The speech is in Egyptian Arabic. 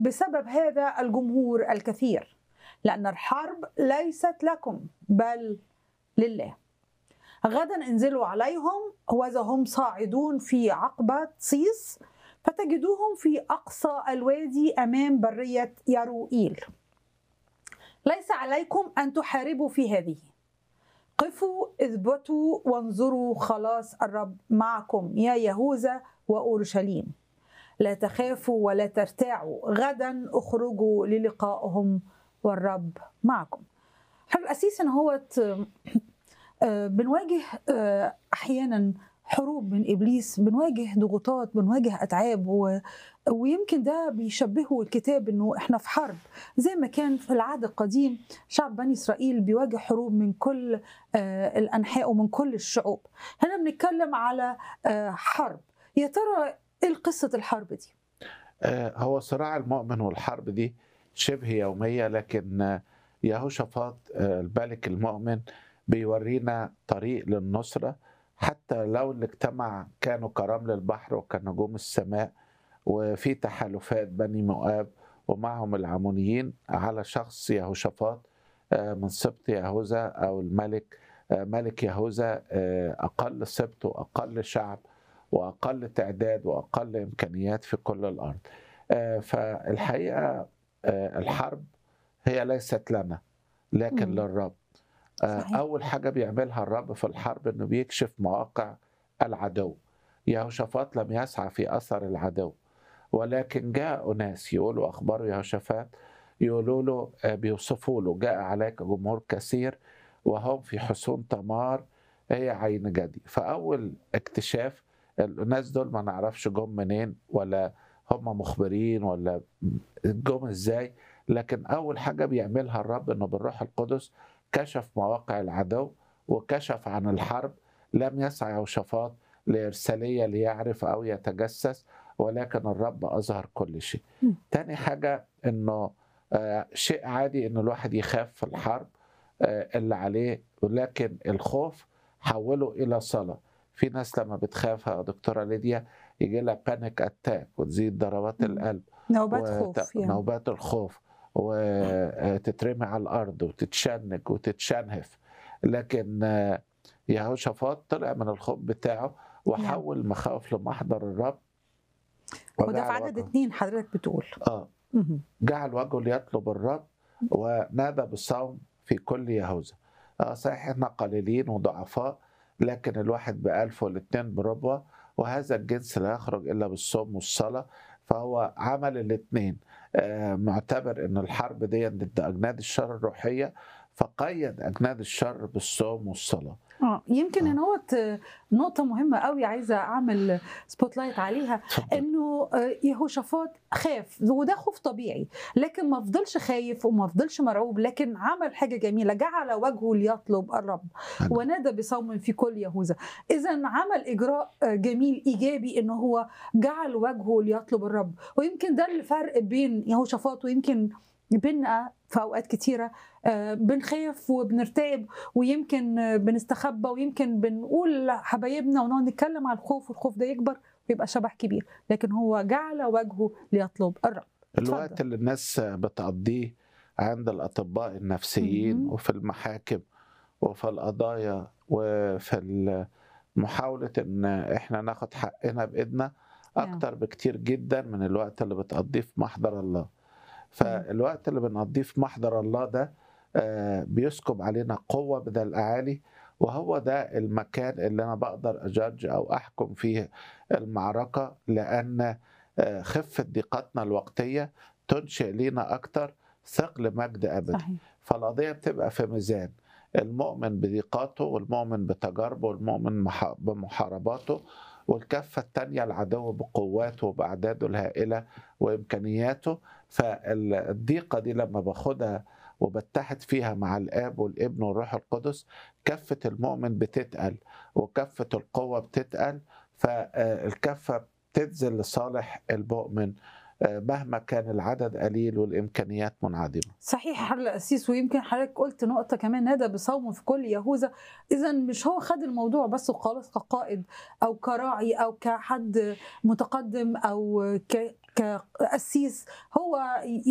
بسبب هذا الجمهور الكثير لأن الحرب ليست لكم بل لله غدا انزلوا عليهم وإذا هم صاعدون في عقبة صيص فتجدوهم في أقصى الوادي أمام برية يروئيل ليس عليكم أن تحاربوا في هذه قفوا اثبتوا وانظروا خلاص الرب معكم يا يهوذا وأورشليم لا تخافوا ولا ترتاعوا غدا اخرجوا للقائهم والرب معكم حرب الأسيس إن هو بنواجه أحيانا حروب من ابليس بنواجه ضغوطات بنواجه اتعاب و... ويمكن ده بيشبهه الكتاب انه احنا في حرب زي ما كان في العهد القديم شعب بني اسرائيل بيواجه حروب من كل آه الانحاء ومن كل الشعوب هنا بنتكلم على آه حرب يا ترى ايه قصه الحرب دي آه هو صراع المؤمن والحرب دي شبه يوميه لكن يهوشافاط الملك المؤمن بيورينا طريق للنصره حتى لو اللي اجتمع كانوا كرمل البحر وكنجوم السماء وفي تحالفات بني مؤاب ومعهم العمونيين على شخص يهوشافاط من سبط يهوذا او الملك ملك يهوذا اقل سبط واقل شعب واقل تعداد واقل امكانيات في كل الارض فالحقيقه الحرب هي ليست لنا لكن م. للرب صحيح. أول حاجة بيعملها الرب في الحرب إنه بيكشف مواقع العدو يهوشافاط لم يسعى في أثر العدو ولكن جاء ناس يقولوا أخبار يهوشافاط يقولوا له بيوصفوا له جاء عليك جمهور كثير وهم في حصون تمار هي عين جدي فأول اكتشاف الناس دول ما نعرفش جم منين ولا هم مخبرين ولا جم ازاي لكن أول حاجة بيعملها الرب إنه بالروح القدس كشف مواقع العدو وكشف عن الحرب لم يسعى يهوشافاط لإرسالية ليعرف أو يتجسس ولكن الرب أظهر كل شيء م. تاني حاجة أنه آه شيء عادي أن الواحد يخاف في الحرب آه اللي عليه ولكن الخوف حوله إلى صلاة في ناس لما بتخاف يا دكتورة ليديا يجي لها بانيك أتاك وتزيد ضربات القلب نوبات خوف يعني. نوبات الخوف وتترمي على الارض وتتشنج وتتشنهف لكن يهوشافاط طلع من الخوف بتاعه وحول المخاوف لمحضر الرب وده في عدد اتنين حضرتك بتقول اه جعل وجهه ليطلب الرب ونادى بالصوم في كل يهوذا آه صحيح احنا قليلين وضعفاء لكن الواحد بألف والاتنين بربوة وهذا الجنس لا يخرج إلا بالصوم والصلاة فهو عمل الاثنين معتبر ان الحرب دي ضد اجناد الشر الروحيه فقيد اجناد الشر بالصوم والصلاه اه يمكن ان هو نقطة مهمة قوي عايزة أعمل سبوت لايت عليها إنه يهوشافاط خاف وده خوف طبيعي لكن ما فضلش خايف وما فضلش مرعوب لكن عمل حاجة جميلة جعل وجهه ليطلب الرب ونادى بصوم في كل يهوذا إذا عمل إجراء جميل إيجابي إنه هو جعل وجهه ليطلب الرب ويمكن ده الفرق بين يهوشافاط ويمكن بينا في اوقات كتيره بنخاف وبنرتعب ويمكن بنستخبى ويمكن بنقول لحبايبنا ونقعد نتكلم على الخوف والخوف ده يكبر ويبقى شبح كبير لكن هو جعل وجهه ليطلب الرب الوقت اللي الناس بتقضيه عند الاطباء النفسيين م-م. وفي المحاكم وفي القضايا وفي محاولة ان احنا ناخد حقنا بايدنا اكتر بكتير جدا من الوقت اللي بتقضيه في محضر الله فالوقت اللي بنقضيه في محضر الله ده بيسكب علينا قوة من الأعالي وهو ده المكان اللي أنا بقدر أجادج أو أحكم فيه المعركة لأن خفة ضيقتنا الوقتية تنشئ لينا أكتر ثقل مجد أبدي صحيح. فالقضية بتبقى في ميزان المؤمن بضيقاته والمؤمن بتجاربه والمؤمن بمحارباته والكفة التانية العدو بقواته وبأعداده الهائلة وإمكانياته فالضيقة دي لما باخدها وبتحد فيها مع الآب والابن والروح القدس كفة المؤمن بتتقل وكفة القوة بتتقل فالكفة بتنزل لصالح المؤمن آه، مهما كان العدد قليل والامكانيات منعدمه صحيح حل القسيس ويمكن حضرتك قلت نقطه كمان ندى بصوم في كل يهوذا اذا مش هو خد الموضوع بس وخلاص كقائد او كراعي او كحد متقدم او ك- كقسيس هو